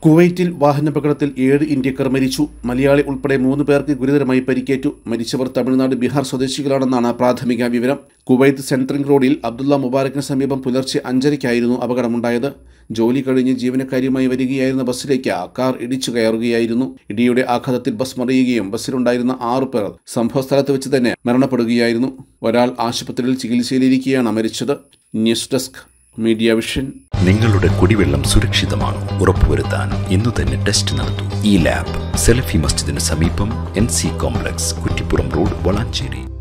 കുവൈറ്റിൽ വാഹനാപകടത്തിൽ ഏഴ് ഇന്ത്യക്കാർ മരിച്ചു മലയാളി ഉൾപ്പെടെ മൂന്ന് പേർക്ക് ഗുരുതരമായി പരിക്കേറ്റു മരിച്ചവർ തമിഴ്നാട് ബീഹാർ സ്വദേശികളാണെന്നാണ് പ്രാഥമിക വിവരം കുവൈത്ത് സെൻട്രിംഗ് റോഡിൽ അബ്ദുള്ള മുബാറക്കിന് സമീപം പുലർച്ചെ അഞ്ചരയ്ക്കായിരുന്നു അപകടമുണ്ടായത് ജോലി കഴിഞ്ഞ് ജീവനക്കാരിയുമായി വരികയായിരുന്ന ബസ്സിലേക്ക് കാർ ഇടിച്ചു കയറുകയായിരുന്നു ഇടിയുടെ ആഘാതത്തിൽ ബസ് മറിയുകയും ബസ്സിലുണ്ടായിരുന്ന ആറു പേർ സംഭവസ്ഥലത്ത് വെച്ച് തന്നെ മരണപ്പെടുകയായിരുന്നു ഒരാൾ ആശുപത്രിയിൽ ചികിത്സയിലിരിക്കെയാണ് മരിച്ചത് ന്യൂസ് ഡെസ്ക് മീഡിയ വിഷൻ നിങ്ങളുടെ കുടിവെള്ളം സുരക്ഷിതമാണോ ഉറപ്പുവരുത്താൻ ഇന്നു തന്നെ ടെസ്റ്റ് നടത്തൂ ഈ ലാബ് സെലഫി മസ്ജിദിന് സമീപം N C complex Kuttippuram road Valanchery